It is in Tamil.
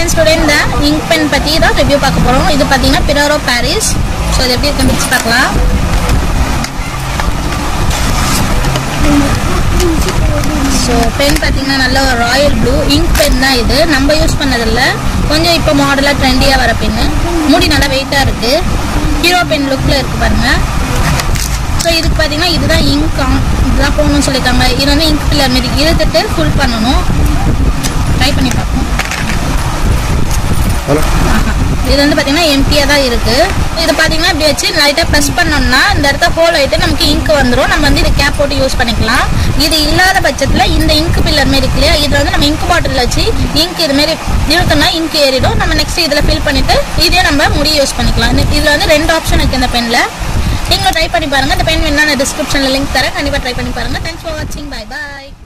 ஃப்ரெண்ட்ஸ் டுடே இந்த இங்க் பென் பற்றி தான் ரிவ்யூ பார்க்க போகிறோம் இது பார்த்தீங்கன்னா பிரோரோ பாரிஸ் ஸோ இது எப்படி இருக்குன்னு பிரிச்சு பார்க்கலாம் ஸோ பென் பார்த்தீங்கன்னா நல்ல ஒரு ராயல் ப்ளூ இங்க் பென் தான் இது நம்ம யூஸ் பண்ணதில்ல கொஞ்சம் இப்போ மாடலாக ட்ரெண்டியாக வர பென்னு மூடி நல்லா வெயிட்டாக இருக்குது ஹீரோ பென் லுக்கில் இருக்குது பாருங்கள் ஸோ இதுக்கு பார்த்தீங்கன்னா இதுதான் இங்க் இதுதான் போகணும்னு சொல்லியிருக்காங்க இது வந்து இங்க் பில்லர் மாரி இழுத்துட்டு ஃபுல் பண்ணணும் ட்ரை பண்ணி பார்ப்போம் ஹலோ ஆஹா. இது வந்து பார்த்தீங்கன்னா எம்டியாக தான் இருக்குது இது பார்த்தீங்கன்னா இப்படி வச்சு லைட்டாக ப்ரெஸ் பண்ணோம்னா இந்த இடத்த ஹோல் ஆகிட்டு நமக்கு இங்க் வந்துடும் நம்ம வந்து இது கேப் போட்டு யூஸ் பண்ணிக்கலாம் இது இல்லாத பட்சத்தில் இந்த இங்க் பில்லர் மாரி இருக்கு இல்லையா இதில் வந்து நம்ம இங்க் பாட்டில் வச்சு இங்க் இது மாரி இழுத்தோம்னா இங்க் ஏறிடும் நம்ம நெக்ஸ்ட் இதில் ஃபில் பண்ணிவிட்டு இதே நம்ம முடி யூஸ் பண்ணிக்கலாம் இதில் வந்து ரெண்டு ஆப்ஷன் இருக்குது இந்த பெனில் நீங்களும் ட்ரை பண்ணி பாருங்கள் இந்த பென் வேணா நான் டிஸ்கிரிப்ஷனில் லிங்க் தரேன் கண்டிப்பாக ட்ரை பண்ணி பாருங்கள் தேங்க்ஸ் ஃபார் வாட்சிங் பை பாய்